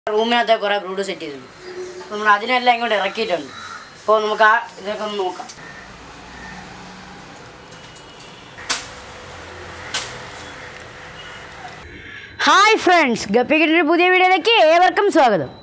റൂമിനകത്ത് കുറേ brood set ചെയ്തിട്ടുണ്ട് അപ്പോൾ നമ്മൾ അതിനെല്ലാം ഇങ്ങോട്ട് ഇറക്കിയിട്ടുണ്ട് അപ്പോൾ നമുക്ക് ആ ഇതൊക്കെ ഒന്ന് നോക്കാം ഹായ് ഫ്രണ്ട്സ് ഗപ്പിക്കിൻ്റെ പുതിയ വീഡിയോയിലേക്ക് ഏവർക്കും സ്വാഗതം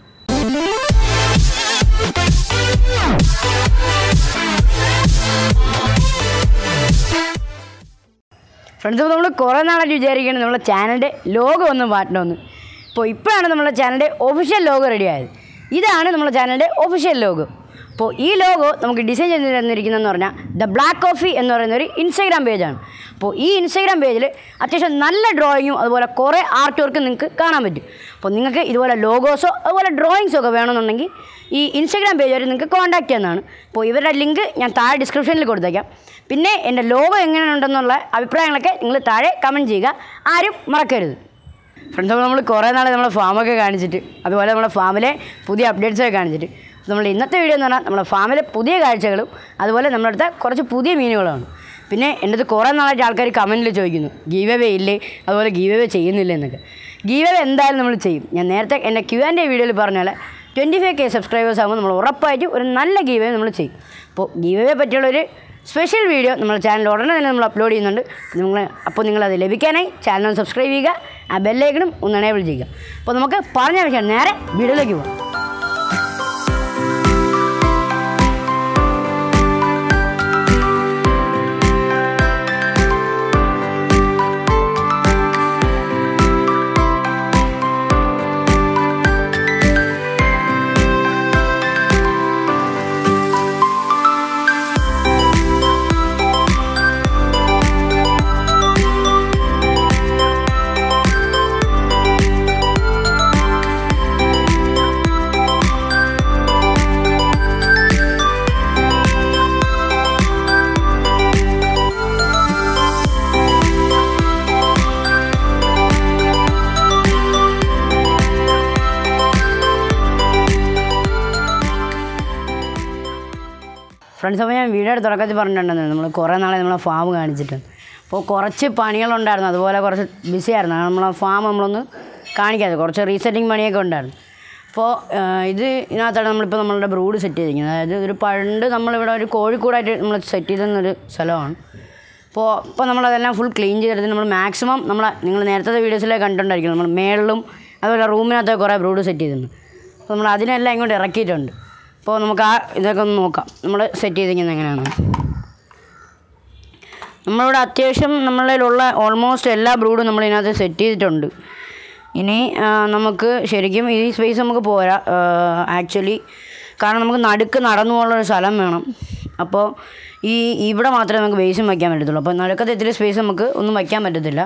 ഫ്രണ്ട്സ് അപ്പോൾ നമ്മൾ കുറേ നാളായിട്ട് വിചാരിക്കുകയാണ് നമ്മുടെ ചാനലിൻ്റെ ലോഗോ ഒന്ന് മാറ്റണമെന്ന് അപ്പോൾ ഇപ്പോഴാണ് നമ്മുടെ ചാനലിൻ്റെ ഒഫീഷ്യൽ ലോഗോ റെഡി ആയത് ഇതാണ് നമ്മുടെ ചാനലിൻ്റെ ഒഫീഷ്യൽ ലോഗോ അപ്പോൾ ഈ ലോഗോ നമുക്ക് ഡിസൈൻ ചെയ്ത് തന്നിരിക്കുന്നതെന്ന് പറഞ്ഞാൽ ദ ബ്ലാക്ക് കോഫി എന്ന് പറയുന്ന ഒരു ഇൻസ്റ്റാഗ്രാം പേജാണ് അപ്പോൾ ഈ ഇൻസ്റ്റാഗ്രാം പേജിൽ അത്യാവശ്യം നല്ല ഡ്രോയിങ്ങും അതുപോലെ കുറേ ആർട്ട് വർക്കും നിങ്ങൾക്ക് കാണാൻ പറ്റും അപ്പോൾ നിങ്ങൾക്ക് ഇതുപോലെ ലോഗോസോ അതുപോലെ ഡ്രോയിങ്സോ ഒക്കെ വേണമെന്നുണ്ടെങ്കിൽ ഈ ഇൻസ്റ്റാഗ്രാം പേജ് വരെ നിങ്ങൾക്ക് കോൺടാക്ട് ചെയ്യുന്നതാണ് അപ്പോൾ ഇവരുടെ ലിങ്ക് ഞാൻ താഴെ ഡിസ്ക്രിപ്ഷനിൽ കൊടുത്തേക്കാം പിന്നെ എൻ്റെ ലോഗോ എങ്ങനെയുണ്ടെന്നുള്ള അഭിപ്രായങ്ങളൊക്കെ നിങ്ങൾ താഴെ കമൻറ്റ് ചെയ്യുക ആരും മറക്കരുത് ഫ്രണ്ട്സ് അപ്പോൾ നമ്മൾ കുറേ നാളെ നമ്മുടെ ഫാമൊക്കെ കാണിച്ചിട്ട് അതുപോലെ നമ്മുടെ ഫാമിലെ പുതിയ അപ്ഡേറ്റ്സൊക്കെ കാണിച്ചിട്ട് നമ്മൾ ഇന്നത്തെ വീഡിയോ എന്ന് പറഞ്ഞാൽ നമ്മുടെ ഫാമിലെ പുതിയ കാഴ്ചകളും അതുപോലെ നമ്മുടെ അടുത്ത കുറച്ച് പുതിയ മീനുകളാണ് പിന്നെ എൻ്റെ അടുത്ത് കുറേ നാളായിട്ട് ആൾക്കാർ കമൻറ്റിൽ ചോദിക്കുന്നു ഗീവ് അവേ ഇല്ലേ അതുപോലെ ഗീവ് അവേ ചെയ്യുന്നില്ല എന്നൊക്കെ ഗീവ് അവേ എന്തായാലും നമ്മൾ ചെയ്യും ഞാൻ നേരത്തെ എൻ്റെ ക്യു ആൻഡ് വീഡിയോയിൽ പറഞ്ഞ പോലെ ട്വൻറ്റി ഫൈവ് കെ സബ്സ്ക്രൈബേഴ്സ് ആകുമ്പോൾ നമ്മൾ ഉറപ്പായിട്ടും ഒരു നല്ല ഗീവ് അവേ നമ്മൾ ചെയ്യും അപ്പോൾ ഗീവ് അവേ പറ്റിയുള്ളൊരു സ്പെഷ്യൽ വീഡിയോ നമ്മുടെ ചാനൽ ഉടനെ തന്നെ നമ്മൾ അപ്ലോഡ് ചെയ്യുന്നുണ്ട് നിങ്ങൾ അപ്പോൾ നിങ്ങളത് ലഭിക്കാനായി ചാനൽ ഒന്ന് സബ്സ്ക്രൈബ് ചെയ്യുക ആ ബെല്ലൈക്കണും ഒന്ന് എനേബിൾ ചെയ്യുക അപ്പോൾ നമുക്ക് പറഞ്ഞ വിഷയം നേരെ വീഡിയോയിലേക്ക് പോകാം ഫ്രണ്ട്സ് അപ്പോൾ ഞാൻ വീഡിയോയുടെ തുടക്കത്തിൽ പറഞ്ഞിട്ടുണ്ടെന്ന് നമ്മൾ കുറേ നാളെ നമ്മളെ ഫാം കാണിച്ചിട്ടുണ്ട് അപ്പോൾ കുറച്ച് പണികളുണ്ടായിരുന്നു അതുപോലെ കുറച്ച് ബിസി ആയിരുന്നു കാരണം നമ്മളെ ഫാം നമ്മളൊന്ന് കാണിക്കാതെ കുറച്ച് റീസെറ്റിംഗ് പണിയൊക്കെ ഉണ്ടായിരുന്നു അപ്പോൾ ഇത് ഇതിനകത്താണ് നമ്മളിപ്പോൾ നമ്മളുടെ ബ്രൂഡ് സെറ്റ് ചെയ്തിരിക്കുന്നത് അതായത് ഒരു പണ്ട് നമ്മളിവിടെ ഒരു കോഴിക്കൂടായിട്ട് നമ്മൾ സെറ്റ് ചെയ്തെന്നൊരു സ്ഥലമാണ് അപ്പോൾ ഇപ്പോൾ നമ്മളതെല്ലാം ഫുൾ ക്ലീൻ ചെയ്തെടുത്ത് നമ്മൾ മാക്സിമം നമ്മൾ നിങ്ങൾ നേരത്തെ വീഡിയോസിലൊക്കെ കണ്ടിട്ടുണ്ടായിരിക്കും നമ്മൾ മേളിലും അതുപോലെ റൂമിനകത്ത് കുറേ ബ്രൂഡ് സെറ്റ് ചെയ്തിട്ടുണ്ട് അപ്പോൾ നമ്മൾ അതിനെല്ലാം ഇങ്ങോട്ട് ഇറക്കിയിട്ടുണ്ട് അപ്പോൾ നമുക്ക് ആ ഇതൊക്കെ ഒന്ന് നോക്കാം നമ്മൾ സെറ്റ് ചെയ്തിരിക്കുന്നത് എങ്ങനെയാണ് നമ്മളിവിടെ അത്യാവശ്യം നമ്മളിലുള്ള ഓൾമോസ്റ്റ് എല്ലാ ബ്രൂഡും നമ്മൾ ഇതിനകത്ത് സെറ്റ് ചെയ്തിട്ടുണ്ട് ഇനി ആ, നമുക്ക് ശരിക്കും ഈ സ്പേസ് നമുക്ക് പോരാ ആക്ച്വലി കാരണം നമുക്ക് നടുക്ക് നടന്നു പോകാനുള്ളൊരു സ്ഥലം വേണം അപ്പോൾ ഈ ഇവിടെ മാത്രമേ നമുക്ക് ബേസും വയ്ക്കാൻ പറ്റത്തുള്ളൂ അപ്പോൾ നടുക്കത്തെ ഇത്തിരി സ്പേസ് നമുക്ക് ഒന്നും വയ്ക്കാൻ പറ്റത്തില്ല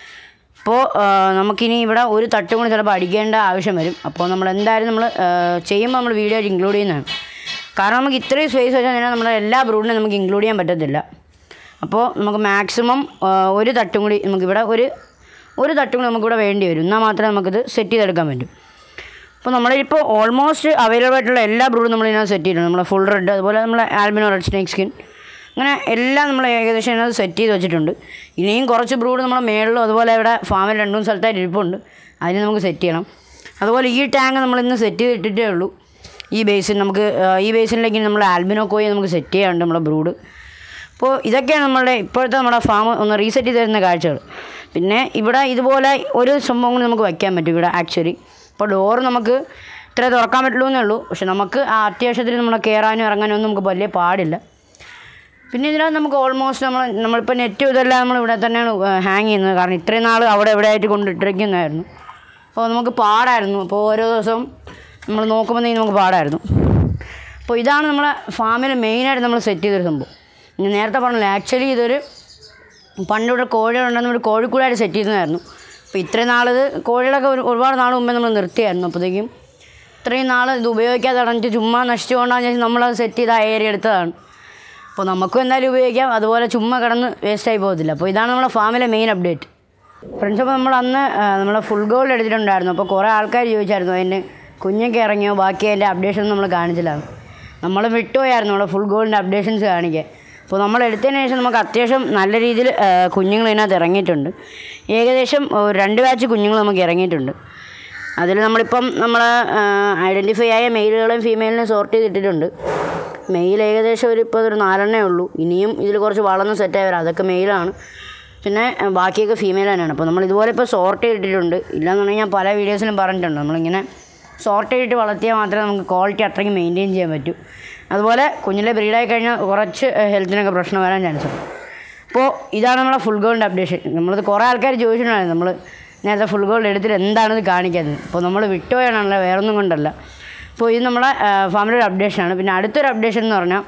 അപ്പോൾ ആ, നമുക്കിനി ഇവിടെ ഒരു തട്ടും കൂടി ചിലപ്പോൾ അടിക്കേണ്ട ആവശ്യം വരും അപ്പോൾ നമ്മൾ എന്തായാലും നമ്മൾ ചെയ്യുമ്പോൾ നമ്മൾ വീഡിയോ ആയിട്ട് ഇൻക്ലൂഡ് ചെയ്യുന്നതാണ് കാരണം നമുക്ക് ഇത്രയും സ്പേസ് വെച്ചാൽ തന്നെ നമ്മുടെ എല്ലാ ബ്രൂഡിനും നമുക്ക് ഇൻക്ലൂഡ് ചെയ്യാൻ പറ്റത്തില്ല അപ്പോൾ നമുക്ക് മാക്സിമം ഒരു തട്ടും കൂടി നമുക്കിവിടെ ഒരു ഒരു തട്ടും കൂടി നമുക്കിവിടെ വേണ്ടി വരും എന്നാൽ മാത്രമേ നമുക്കിത് സെറ്റ് ചെയ്തെടുക്കാൻ പറ്റും അപ്പോൾ നമ്മളിപ്പോൾ ഓൾമോസ്റ്റ് അവൈലബിൾ ആയിട്ടുള്ള എല്ലാ ബ്രൂഡും നമ്മൾ ഇതിനകത്ത് സെറ്റ് ചെയ്തിട്ടുണ്ട് നമ്മളെ ഫുൾ റെഡ് അതുപോലെ നമ്മളെ ആൽബിനോ റെഡ് സ്നേക്ക് സ്കിൻ അങ്ങനെ എല്ലാം നമ്മൾ ഏകദേശം ഇതിനകത്ത് സെറ്റ് ചെയ്ത് വെച്ചിട്ടുണ്ട് ഇനിയും കുറച്ച് ബ്രൂഡ് നമ്മുടെ മേളിലും അതുപോലെ ഇവിടെ ഫാമിൽ രണ്ടു മൂന്ന് സ്ഥലത്തായിട്ട് ഇരിപ്പുണ്ട് അതിന് നമുക്ക് സെറ്റ് ചെയ്യണം അതുപോലെ ഈ ടാങ്ക് നമ്മൾ ഇന്ന് സെറ്റ് ചെയ്തിട്ടേ ഉള്ളൂ ഈ ബേസിൻ നമുക്ക് ആ, ഈ ബേസിനിലേക്ക് നമ്മൾ ആൽബിനോ കോയി നമുക്ക് സെറ്റ് ചെയ്യാറുണ്ട് നമ്മുടെ ബ്രൂഡ് അപ്പോൾ ഇതൊക്കെയാണ് നമ്മളുടെ ഇപ്പോഴത്തെ നമ്മുടെ ഫാം ഒന്ന് റീസെറ്റ് ചെയ്ത് തരുന്ന കാഴ്ചകൾ പിന്നെ ഇവിടെ ഇതുപോലെ ഒരു സംഭവം കൂടി നമുക്ക് വയ്ക്കാൻ പറ്റും ഇവിടെ ആക്ച്വലി ഇപ്പോൾ ഡോറ് നമുക്ക് ഇത്ര തുറക്കാൻ പറ്റുള്ളൂ എന്നേ ഉള്ളൂ പക്ഷെ നമുക്ക് ആ അത്യാവശ്യത്തിൽ നമ്മൾ കയറാനും ഇറങ്ങാനും ഒന്നും നമുക്ക് വലിയ പാടില്ല പിന്നെ ഇതിനകത്ത് നമുക്ക് ഓൾമോസ്റ്റ് നമ്മൾ നമ്മളിപ്പോൾ നെറ്റ് ഇതെല്ലാം നമ്മൾ ഇവിടെ തന്നെയാണ് ഹാങ് ചെയ്യുന്നത് കാരണം ഇത്രയും നാൾ അവിടെ എവിടെ ആയിട്ട് കൊണ്ടിട്ടിരിക്കുന്നതായിരുന്നു അപ്പോൾ നമുക്ക് പാടായിരുന്നു അപ്പോൾ ഓരോ ദിവസവും നമ്മൾ നോക്കുമ്പോഴത്തേക്കും നമുക്ക് പാടായിരുന്നു അപ്പോൾ ഇതാണ് നമ്മളെ ഫാമിൽ മെയിനായിട്ട് നമ്മൾ സെറ്റ് ചെയ്തൊരു സംഭവം ഞാൻ നേരത്തെ പറഞ്ഞില്ല ആക്ച്വലി ഇതൊരു പണ്ടിവിടെ കോഴികളുണ്ടെന്ന് ഒരു കോഴിക്കൂടായിട്ട് സെറ്റ് ചെയ്യുന്നതായിരുന്നു അപ്പോൾ ഇത്രയും നാൾ ഇത് കോഴികളൊക്കെ ഒരു ഒരുപാട് നാൾ മുമ്പേ നമ്മൾ നിർത്തിയായിരുന്നു അപ്പോഴത്തേക്കും ഇത്രയും നാൾ ഇത് ഉപയോഗിക്കാതെ അടഞ്ഞിട്ട് ചുമ്മാ നശിച്ചുകൊണ്ടാന്ന് വെച്ചാൽ നമ്മളത് സെറ്റ് ചെയ്ത് ആ ഏരിയ എടുത്തതാണ് അപ്പോൾ നമുക്കും എന്തായാലും ഉപയോഗിക്കാം അതുപോലെ ചുമ്മാ കിടന്ന് വേസ്റ്റായി പോകത്തില്ല അപ്പോൾ ഇതാണ് നമ്മുടെ ഫാമിലെ മെയിൻ അപ്ഡേറ്റ് ഫ്രണ്ട്സ് അപ്പോൾ നമ്മൾ അന്ന് ആ, നമ്മളെ ഫുൾ ഗോൾഡ് എടുത്തിട്ടുണ്ടായിരുന്നു അപ്പോൾ കുറേ ആൾക്കാർ ചോദിച്ചായിരുന്നു അതിൻ്റെ കുഞ്ഞൊക്കെ ഇറങ്ങിയോ ബാക്കി അതിൻ്റെ അപ്ഡേഷൻ നമ്മൾ കാണിച്ചില്ല നമ്മൾ വിട്ടുപോയായിരുന്നു നമ്മുടെ ഫുൾ ഗോൾഡിൻ്റെ അപ്ഡേഷൻസ് കാണിക്കാൻ അപ്പോൾ നമ്മൾ എടുത്തതിന് ശേഷം നമുക്ക് അത്യാവശ്യം നല്ല രീതിയിൽ കുഞ്ഞുങ്ങൾ ഇതിനകത്ത് ഇറങ്ങിയിട്ടുണ്ട് ഏകദേശം ഒരു രണ്ട് ബാച്ച് കുഞ്ഞുങ്ങൾ നമുക്ക് ഇറങ്ങിയിട്ടുണ്ട് അതിൽ നമ്മളിപ്പം നമ്മൾ ഐഡൻറ്റിഫൈ ആയ മെയിലുകളെയും ഫീമെയിലിനെയും സോർട്ട് ചെയ്തിട്ടിട്ടുണ്ട് മെയിൽ ഏകദേശം ഒരു ഇപ്പോൾ ഒരു നാലെണ്ണേ ഉള്ളൂ ഇനിയും ഇതിൽ കുറച്ച് വളർന്ന് സെറ്റായി വരാം അതൊക്കെ മെയിലാണ് പിന്നെ അഹ് ബാക്കിയൊക്കെ ഫീമെയിൽ തന്നെയാണ് അപ്പോൾ നമ്മൾ ഇതുപോലെ ഇപ്പോൾ സോർട്ട് ചെയ്തിട്ടുണ്ട് ഇല്ലാന്നുണ്ടെങ്കിൽ ഞാൻ പല വീഡിയോസിലും പറഞ്ഞിട്ടുണ്ട് നമ്മളിങ്ങനെ സോർട്ട് ചെയ്തിട്ട് വളർത്തിയാൽ മാത്രമേ നമുക്ക് ക്വാളിറ്റി അത്രയ്ക്ക് മെയിൻറ്റെയിൻ ചെയ്യാൻ പറ്റൂ അതുപോലെ കുഞ്ഞിലെ ബ്രീഡായി കഴിഞ്ഞാൽ കുറച്ച് ഹെൽത്തിനൊക്കെ പ്രശ്നം വരാൻ ചാൻസ് ഉണ്ട് അപ്പോൾ ഇതാണ് നമ്മളെ ഫുൾ ഗോൾഡ് അപ്ഡേഷൻ നമ്മളത് കുറേ ആൾക്കാർ ചോദിച്ചിട്ടുണ്ടായിരുന്നു നമ്മൾ നേരത്തെ ഫുൾ ഗോൾഡ് എടുത്തിട്ട് എന്താണിത് കാണിക്കുന്നത് അപ്പോൾ നമ്മൾ വിട്ടുപോയാണല്ലോ വേറെ ഒന്നും കൊണ്ടല്ല അപ്പോൾ ഇത് നമ്മളെ ഫാമിലി ഒരു അപ്ഡേഷനാണ് പിന്നെ അടുത്തൊരു അപ്ഡേഷൻ എന്ന് പറഞ്ഞാൽ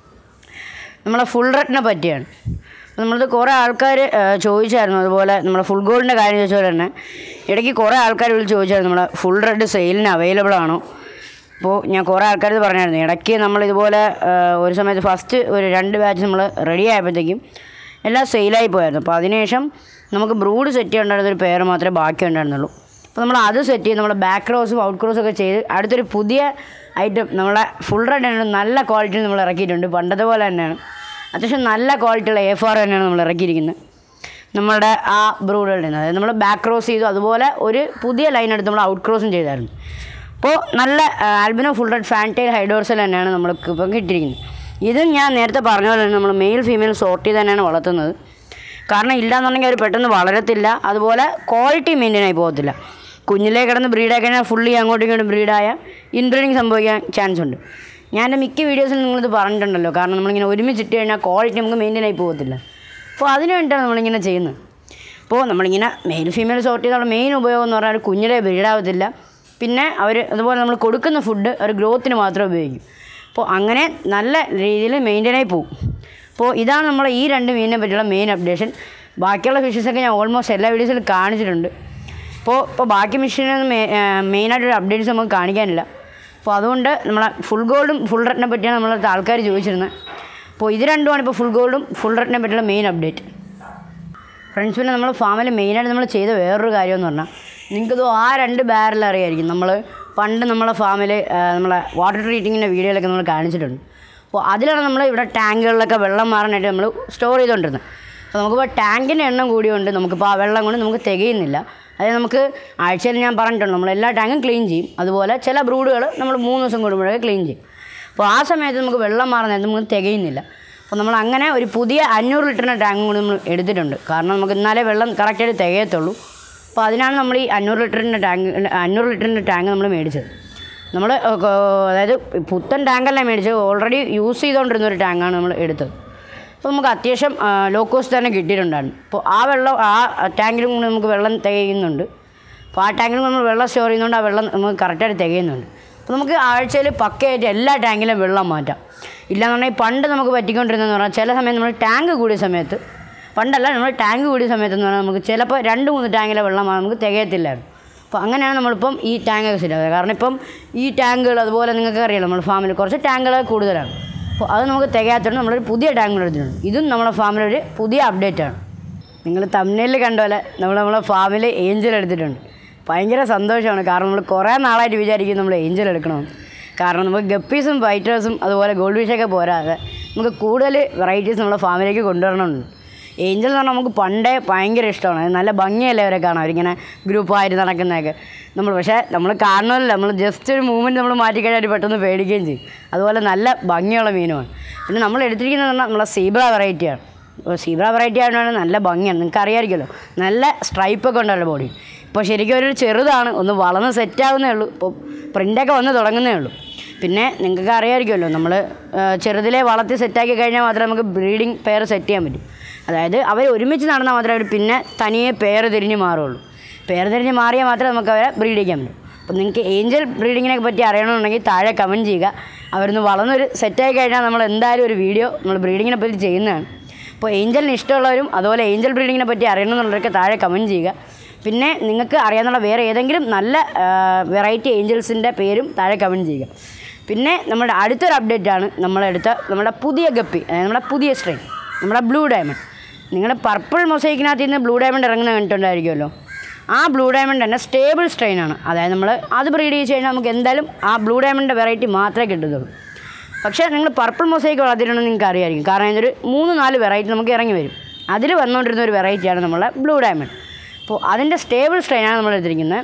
നമ്മളെ ഫുൾ റെഡിനെ പറ്റിയാണ് അപ്പോൾ നമ്മളത് കുറേ ആൾക്കാർ ചോദിച്ചായിരുന്നു അതുപോലെ നമ്മുടെ ഫുൾ ഗോൾഡിൻ്റെ കാര്യം ചോദിച്ച പോലെ തന്നെ ഇടയ്ക്ക് കുറേ ആൾക്കാർ വിളിച്ച് ചോദിച്ചായിരുന്നു നമ്മുടെ ഫുൾ റെഡ് സെയിലിന് അവൈലബിൾ ആണോ അപ്പോൾ ഞാൻ കുറേ ആൾക്കാർ പറഞ്ഞായിരുന്നു ഇടയ്ക്ക് നമ്മൾ ഇതുപോലെ ആ, ഒരു സമയത്ത് ഫസ്റ്റ് ഒരു രണ്ട് ബാച്ച് നമ്മൾ റെഡി ആയപ്പോഴത്തേക്കും എല്ലാം സെയിലായി പോയായിരുന്നു അപ്പോൾ അതിനുശേഷം നമുക്ക് ബ്രൂഡ് സെറ്റ് ചെയ്യേണ്ടായിരുന്ന ഒരു പേര് മാത്രമേ ബാക്കി ഉണ്ടായിരുന്നുള്ളൂ അപ്പോൾ നമ്മൾ അത് സെറ്റ് ചെയ്ത് നമ്മുടെ ബാക്ക് ക്രോസും ഔട്ട് ക്രോസും ഒക്കെ ചെയ്ത് അടുത്തൊരു പുതിയ ഐറ്റം നമ്മളെ ഫുൾ റെഡ് നല്ല ക്വാളിറ്റിയിൽ നമ്മൾ ഇറക്കിയിട്ടുണ്ട് പണ്ടത്തെ പോലെ തന്നെയാണ് അത്യാവശ്യം നല്ല ക്വാളിറ്റിയുള്ള എ ഫോർ തന്നെയാണ് നമ്മൾ ഇറക്കിയിരിക്കുന്നത് നമ്മുടെ ആ ബ്രൂഡുകളിൽ നിന്ന് അതായത് നമ്മൾ ബാക്ക് ക്രോസ് ചെയ്തു അതുപോലെ ഒരു പുതിയ ലൈൻ എടുത്ത് നമ്മൾ ഔട്ട് ക്രോസും ചെയ്തായിരുന്നു അപ്പോൾ നല്ല albino full red fantail high dorsal തന്നെയാണ് നമ്മൾക്ക് ഇപ്പം കിട്ടിയിരിക്കുന്നത് ഇത് ഞാൻ നേരത്തെ പറഞ്ഞ പോലെ തന്നെ നമ്മൾ മെയിൽ ഫീമെയിൽ സോർട്ട് ചെയ്ത് തന്നെയാണ് വളർത്തുന്നത് കാരണം ഇല്ലാന്നുണ്ടെങ്കിൽ അവർ പെട്ടെന്ന് വളരത്തില്ല അതുപോലെ ക്വാളിറ്റി മെയിൻറ്റെയിൻ ആയി പോകത്തില്ല കുഞ്ഞിലേ കിടന്ന് ബ്രീഡായി കഴിഞ്ഞാൽ ഫുള്ളി അങ്ങോട്ടും ഇങ്ങോട്ടും ബ്രീഡായ ഇൻബ്രീഡിങ് സംഭവിക്കാൻ ചാൻസ് ഉണ്ട് ഞാൻ എൻ്റെ മിക്ക വീഡിയോസിൽ നിങ്ങളിത് പറഞ്ഞിട്ടുണ്ടല്ലോ കാരണം നമ്മളിങ്ങനെ ഒരുമിച്ചിട്ട് കഴിഞ്ഞാൽ ക്വാളിറ്റി നമുക്ക് മെയിൻറ്റെയിൻ ആയി പോകത്തില്ല അപ്പോൾ അതിന് വേണ്ടിയിട്ടാണ് നമ്മളിങ്ങനെ ചെയ്യുന്നത് അപ്പോൾ നമ്മളിങ്ങനെ മെയിൽ ഫീമെയിൽ സോർട്ട് ചെയ്തുള്ള മെയിൻ ഉപയോഗം എന്ന് പറഞ്ഞാൽ കുഞ്ഞിലെ ബ്രീഡാവത്തില്ല പിന്നെ അവർ അതുപോലെ നമ്മൾ കൊടുക്കുന്ന ഫുഡ് ഒരു ഗ്രോത്തിന് മാത്രമേ ഉപയോഗിക്കും അപ്പോൾ അങ്ങനെ നല്ല രീതിയിൽ മെയിൻറ്റെയിൻ ആയി പോകും അപ്പോൾ ഇതാണ് നമ്മൾ ഈ രണ്ട് മീനിനെ പറ്റിയുള്ള മെയിൻ അപ്ഡേഷൻ ബാക്കിയുള്ള ഫിഷസൊക്കെ ഞാൻ ഓൾമോസ്റ്റ് എല്ലാ വീഡിയോസിലും കാണിച്ചിട്ടുണ്ട് അപ്പോൾ ഇപ്പോൾ ബാക്കി മെഷീനൊന്നും മെയിനായിട്ടൊരു അപ്ഡേറ്റ്സ് നമുക്ക് കാണിക്കാനില്ല അപ്പോൾ അതുകൊണ്ട് നമ്മളെ ഫുൾ ഗോൾഡും ഫുൾ റെഡിനെ പറ്റിയാണ് നമ്മളടുത്ത് ആൾക്കാർ ചോദിച്ചിരുന്നത് അപ്പോൾ ഇത് രണ്ടുമാണ് ഇപ്പോൾ ഫുൾ ഗോൾഡും ഫുൾ റെഡിനെ പറ്റിയുള്ള മെയിൻ അപ്ഡേറ്റ് ഫ്രണ്ട്സ് പിന്നെ നമ്മൾ ഫാമിൽ മെയിനായിട്ട് നമ്മൾ ചെയ്ത വേറൊരു കാര്യം എന്ന് പറഞ്ഞാൽ നിങ്ങൾക്കിത് ആ രണ്ട് ബാരൽ അറിയായിരിക്കും നമ്മൾ പണ്ട് നമ്മളെ ഫാമിൽ നമ്മളെ വാട്ടർ ട്രീറ്റിങ്ങിൻ്റെ വീഡിയോയിലൊക്കെ നമ്മൾ കാണിച്ചിട്ടുണ്ട് അപ്പോൾ അതിലാണ് നമ്മൾ ഇവിടെ ടാങ്കുകളിലൊക്കെ വെള്ളം മാറാനായിട്ട് നമ്മൾ സ്റ്റോർ ചെയ്തുകൊണ്ടിരുന്നത് അപ്പോൾ നമുക്കിപ്പോൾ ടാങ്കിൻ്റെ എണ്ണം കൂടിയുണ്ട് നമുക്കിപ്പോൾ ആ വെള്ളം കൊണ്ട് നമുക്ക് തികയുന്നില്ല അതായത് നമുക്ക് ആഴ്ചയിൽ ഞാൻ പറഞ്ഞിട്ടുണ്ട് നമ്മൾ എല്ലാ ടാങ്കും ക്ലീൻ ചെയ്യും അതുപോലെ ചില ബ്രൂഡുകൾ നമ്മൾ മൂന്ന് ദിവസം കൂടുമ്പോഴൊക്കെ ക്ലീൻ ചെയ്യും അപ്പോൾ ആ സമയത്ത് നമുക്ക് വെള്ളം മാറുന്ന നേരത്ത് നമുക്ക് തികയുന്നില്ല അപ്പോൾ നമ്മൾ അങ്ങനെ ഒരു പുതിയ അഞ്ഞൂറ് ലിറ്ററിൻ്റെ ടാങ്കും കൂടി നമ്മൾ എടുത്തിട്ടുണ്ട് കാരണം നമുക്ക് എന്നാലേ വെള്ളം കറക്റ്റായിട്ട് തികയത്തുള്ളൂ അപ്പോൾ അതിനാണ് നമ്മൾ ഈ അഞ്ഞൂറ് ലിറ്ററിൻ്റെ ടാങ്ക് അഞ്ഞൂറ് ലിറ്ററിൻ്റെ ടാങ്ക് നമ്മൾ മേടിച്ചത് നമ്മൾ അതായത് പുത്തൻ ടാങ്കല്ല മേടിച്ചത് ഓൾറെഡി യൂസ് ചെയ്തുകൊണ്ടിരുന്ന ഒരു ടാങ്കാണ് നമ്മൾ എടുത്തത് അപ്പോൾ നമുക്ക് അത്യാവശ്യം ലോ കോസ്റ്റ് തന്നെ കിട്ടിയിട്ടുണ്ടായിരുന്നു അപ്പോൾ ആ വെള്ളം ആ ടാങ്കിലും കൂടി നമുക്ക് വെള്ളം തികയുന്നുണ്ട് അപ്പോൾ ആ ടാങ്കിൽ നമ്മൾ വെള്ളം സ്റ്റോർ ചെയ്യുന്നതുകൊണ്ട് ആ വെള്ളം നമുക്ക് കറക്റ്റായിട്ട് തികയുന്നുണ്ട് അപ്പോൾ നമുക്ക് ആഴ്ചയിൽ പക്കയായിട്ട് എല്ലാ ടാങ്കിലും വെള്ളം മാറ്റാം ഇല്ലാന്നുണ്ടെങ്കിൽ പണ്ട് നമുക്ക് പറ്റിക്കൊണ്ടിരുന്നതെന്ന് പറഞ്ഞാൽ ചില സമയം നമ്മൾ ടാങ്ക് കൂടിയ സമയത്ത് പണ്ടല്ല നമ്മൾ ടാങ്ക് കൂടിയ സമയത്ത് എന്ന് പറഞ്ഞാൽ നമുക്ക് ചിലപ്പോൾ രണ്ട് മൂന്ന് ടാങ്കിലെ വെള്ളം നമുക്ക് തികയത്തില്ലായിരുന്നു അപ്പോൾ അങ്ങനെയാണ് നമ്മളിപ്പം ഈ ടാങ്കൊക്കെ ശരിയാക്കുക കാരണം ഇപ്പം ഈ ടാങ്കുകൾ അതുപോലെ നിങ്ങൾക്ക് അറിയാം നമ്മൾ ഫാമിൽ കുറച്ച് ടാങ്കുകൾ കൂടുതലാണ് അപ്പോൾ അത് നമുക്ക് തികയാത്തതുകൊണ്ട് നമ്മളൊരു പുതിയ ടാങ്ക് എടുത്തിട്ടുണ്ട് ഇതും നമ്മുടെ ഫാമിലൊരു പുതിയ അപ്ഡേറ്റ് ആണ് നിങ്ങൾ തമിഴിൽ കണ്ട പോലെ നമ്മൾ നമ്മളെ ഫാമിൽ ഏഞ്ചൽ എടുത്തിട്ടുണ്ട് ഭയങ്കര സന്തോഷമാണ് കാരണം നമ്മൾ കുറേ നാളായിട്ട് വിചാരിക്കും നമ്മൾ ഏഞ്ചൽ എടുക്കണമെന്ന് കാരണം നമുക്ക് ഗപ്പീസും ഫൈറ്റേഴ്സും അതുപോലെ ഗോൾഡ് ഫിഷൊക്കെ പോരാതെ നമുക്ക് കൂടുതൽ വെറൈറ്റീസ് നമ്മളെ ഫാമിലേക്ക് കൊണ്ടുവരണമെന്നുണ്ട് ഏഞ്ചൽ എന്ന് പറഞ്ഞാൽ നമുക്ക് പണ്ടേ ഭയങ്കര ഇഷ്ടമാണ് അത് നല്ല ഭംഗിയല്ലേ അവരെ കാണാം അവരിങ്ങനെ ഗ്രൂപ്പായിട്ട് നടക്കുന്നതൊക്കെ നമ്മൾ പക്ഷേ നമ്മൾ കാണുന്നില്ല നമ്മൾ ജസ്റ്റ് ഒരു മൂവ്മെൻറ്റ് നമ്മൾ മാറ്റിക്കഴിഞ്ഞാൽ അവർ പെട്ടെന്ന് പേടിക്കുകയും ചെയ്യും അതുപോലെ നല്ല ഭംഗിയുള്ള മീനുമാണ് പിന്നെ നമ്മൾ എടുത്തിരിക്കുന്നത് പറഞ്ഞാൽ നമ്മളെ സീബ്ര വെറൈറ്റിയാണ് സീബ്ര വെറൈറ്റി ആയതുകൊണ്ടാണ് നല്ല ഭംഗിയാണ് നിങ്ങൾക്ക് അറിയാമായിരിക്കുമല്ലോ നല്ല സ്ട്രൈപ്പൊക്കെ ഉണ്ടല്ലോ ബോഡി ഇപ്പോൾ ശരിക്കും ഒരു ചെറുതാണ് ഒന്ന് വളർന്ന് സെറ്റാകുന്നേ ഉള്ളൂ ഇപ്പോൾ പ്രിൻ്റൊക്കെ വന്ന് തുടങ്ങുന്നേ ഉള്ളൂ പിന്നെ നിങ്ങൾക്ക് അറിയാമായിരിക്കുമല്ലോ നമ്മൾ ചെറുതിലെ വളർത്തി സെറ്റാക്കി കഴിഞ്ഞാൽ മാത്രമേ നമുക്ക് ബ്രീഡിംഗ് പെയർ സെറ്റ് ചെയ്യാൻ പറ്റൂ അതായത് അവർ ഒരുമിച്ച് നടന്നാൽ മാത്രമേ അവർ പിന്നെ തനിയെ പെയർ തിരിഞ്ഞ് മാറുള്ളൂ പെയർ തിരിഞ്ഞ് മാറിയാൽ മാത്രമേ നമുക്ക് അവരെ ബ്രീഡ് ചെയ്യാൻ പറ്റൂ അപ്പോൾ നിങ്ങൾക്ക് ഏഞ്ചൽ ബ്രീഡിങ്ങിനെ പറ്റി അറിയണമെന്നുണ്ടെങ്കിൽ താഴെ കമൻറ്റ് ചെയ്യുക അവരൊന്ന് വളർന്നൊരു സെറ്റായി കഴിഞ്ഞാൽ നമ്മൾ എന്തായാലും ഒരു വീഡിയോ നമ്മൾ ബ്രീഡിങ്ങിനെ പറ്റി ചെയ്യുന്നതാണ് അപ്പോൾ ഏഞ്ചലിന് ഇഷ്ടമുള്ളവരും അതുപോലെ ഏഞ്ചൽ ബ്രീഡിങ്ങിനെ പറ്റി അറിയണമെന്നുള്ളവരൊക്കെ താഴെ കമൻറ്റ് ചെയ്യുക പിന്നെ നിങ്ങൾക്ക് അറിയാവുന്ന വേറെ ഏതെങ്കിലും നല്ല വെറൈറ്റി ഏഞ്ചൽസിൻ്റെ പേരും താഴെ കമൻറ്റ് ചെയ്യുക പിന്നെ നമ്മുടെ അടുത്തൊരു അപ്ഡേറ്റ് ആണ് നമ്മളെടുത്ത നമ്മുടെ പുതിയ ഗപ്പി അതായത് നമ്മുടെ പുതിയ സ്ട്രെയിൻ നമ്മുടെ ബ്ലൂ ഡയമണ്ട് നിങ്ങളുടെ പർപ്പിൾ മൊസൈക്കിനകത്ത് നിന്ന് ബ്ലൂ ഡയമണ്ട് ഇറങ്ങുന്ന കണ്ടിട്ടുണ്ടായിരിക്കുമല്ലോ ആ ബ്ലൂ ഡയമണ്ട് തന്നെ സ്റ്റേബിൾ സ്ട്രെയിൻ ആണ് അതായത് നമ്മൾ അത് ബ്രീഡ് ചെയ്ത് കഴിഞ്ഞാൽ നമുക്ക് എന്തായാലും ആ ബ്ലൂ ഡയമണ്ടിൻ്റെ വെറൈറ്റി മാത്രമേ കിട്ടുന്നുള്ളൂ പക്ഷേ നിങ്ങൾ പർപ്പിൾ മൊസൈക്ക് വളർത്തിയിട്ടുണ്ടെന്ന് നിങ്ങൾക്ക് അറിയാമായിരിക്കും കാരണം ഇതൊരു മൂന്ന് നാല് വെറൈറ്റി നമുക്ക് ഇറങ്ങി വരും അതിൽ വന്നുകൊണ്ടിരുന്ന ഒരു വെറൈറ്റിയാണ് നമ്മളെ ബ്ലൂ ഡയമണ്ട് അപ്പോൾ അതിൻ്റെ സ്റ്റേബിൾ സ്ട്രെയിനാണ് നമ്മൾ എടുത്തിരിക്കുന്നത്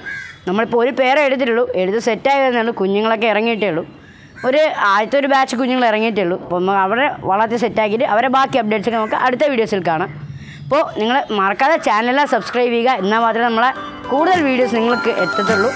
നമ്മളിപ്പോൾ ഒരു പേരെ എടുത്തിട്ടുള്ളൂ എടുത്ത് സെറ്റായി വരുന്നുള്ളൂ കുഞ്ഞുങ്ങളൊക്കെ ഇറങ്ങിയിട്ടേ ഉള്ളൂ ഒരു ആദ്യത്തെ ഒരു ബാച്ച് കുഞ്ഞുങ്ങൾ ഇറങ്ങിയിട്ടേ ഉള്ളൂ അപ്പോൾ നമ്മൾ അവരെ വളർത്തി സെറ്റാക്കിയിട്ട് അവരെ ബാക്കി അപ്ഡേറ്റ്സ് ഒക്കെ നമുക്ക് അടുത്ത വീഡിയോസിൽ കാണാം അപ്പോൾ നിങ്ങൾ മറക്കാതെ ചാനലെല്ലാം സബ്സ്ക്രൈബ് ചെയ്യുക എന്നാൽ മാത്രമേ നമ്മളെ കൂടുതൽ വീഡിയോസ് നിങ്ങൾക്ക് എത്തത്തുള്ളൂ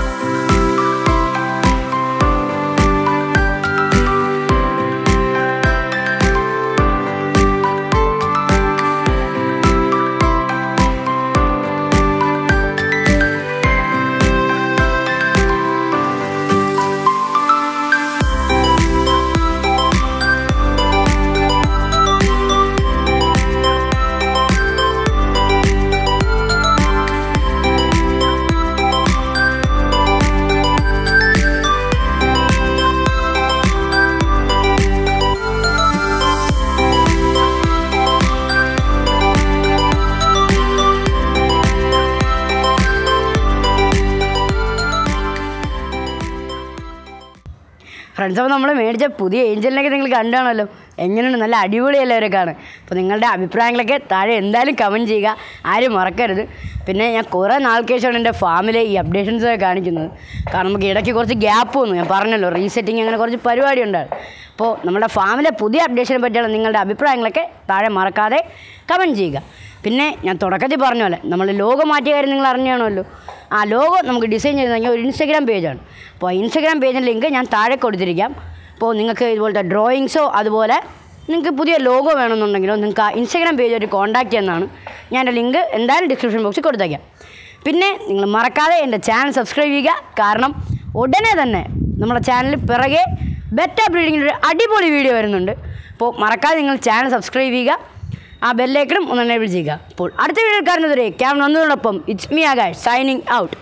ഫ്രണ്ട്സ് അപ്പോൾ നമ്മൾ മേടിച്ച പുതിയ ഏഞ്ചലിനൊക്കെ നിങ്ങൾ കണ്ടാണല്ലോ എങ്ങനെയുണ്ട് നല്ല അടിപൊളിയല്ലേ അവരെ കാണാൻ അപ്പോൾ നിങ്ങളുടെ അഭിപ്രായങ്ങളൊക്കെ താഴെ എന്തായാലും കമൻറ്റ് ചെയ്യുക ആരും മറക്കരുത് പിന്നെ ഞാൻ കുറേ നാൾക്ക് ശേഷമാണ് എൻ്റെ ഫാമിലെ ഈ അപ്ഡേഷൻസ് ഒക്കെ കാണിക്കുന്നത് കാരണം നമുക്ക് ഇടയ്ക്ക് കുറച്ച് ഗ്യാപ്പ് വന്നു ഞാൻ പറഞ്ഞല്ലോ റീസെറ്റിങ് അങ്ങനെ കുറച്ച് പരിപാടി ഉണ്ടായിരുന്നു അപ്പോൾ നമ്മുടെ ഫാമിലെ പുതിയ അപ്ഡേഷനെ പറ്റിയുള്ള നിങ്ങളുടെ അഭിപ്രായങ്ങളൊക്കെ താഴെ മറക്കാതെ കമൻറ്റ് ചെയ്യുക പിന്നെ ഞാൻ തുടക്കത്തിൽ പറഞ്ഞ പോലെ നമ്മൾ ലോഗോ മാറ്റിയ കാര്യം നിങ്ങൾ അറിഞ്ഞാണല്ലോ ആ ലോഗോ നമുക്ക് ഡിസൈൻ ചെയ്തെങ്കിൽ ഒരു ഇൻസ്റ്റഗ്രാം പേജാണ് അപ്പോൾ ആ ഇൻസ്റ്റഗ്രാം പേജിൻ്റെ ലിങ്ക് ഞാൻ താഴെ കൊടുത്തിരിക്കാം അപ്പോൾ നിങ്ങൾക്ക് ഇതുപോലത്തെ ഡ്രോയിങ്സോ അതുപോലെ നിങ്ങൾക്ക് പുതിയ ലോഗോ വേണമെന്നുണ്ടെങ്കിലോ നിങ്ങൾക്ക് ആ ഇൻസ്റ്റഗ്രാം പേജ് ഒരു കോൺടാക്ട് ചെയ്യുന്നതാണ് ഞാൻ എൻ്റെ ലിങ്ക് എന്തായാലും ഡിസ്ക്രിപ്ഷൻ ബോക്സിൽ കൊടുത്തേക്കാം പിന്നെ നിങ്ങൾ മറക്കാതെ എൻ്റെ ചാനൽ സബ്സ്ക്രൈബ് ചെയ്യുക കാരണം ഉടനെ തന്നെ നമ്മുടെ ചാനലിൽ പിറകെ ബെറ്റ ബ്രീഡിങ്ങിൻ്റെ ഒരു അടിപൊളി വീഡിയോ വരുന്നുണ്ട് അപ്പോൾ മറക്കാതെ നിങ്ങൾ ചാനൽ സബ്സ്ക്രൈബ് ചെയ്യുക ആ ബെല്ലേക്കനും ഒന്ന് എനേബിൾ ചെയ്യുക അപ്പോൾ അടുത്ത വീഡിയോ കാണുന്നവരെ ക്യാം വന്നതോടൊപ്പം it's me Akash signing out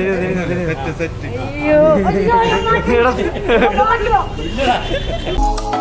set set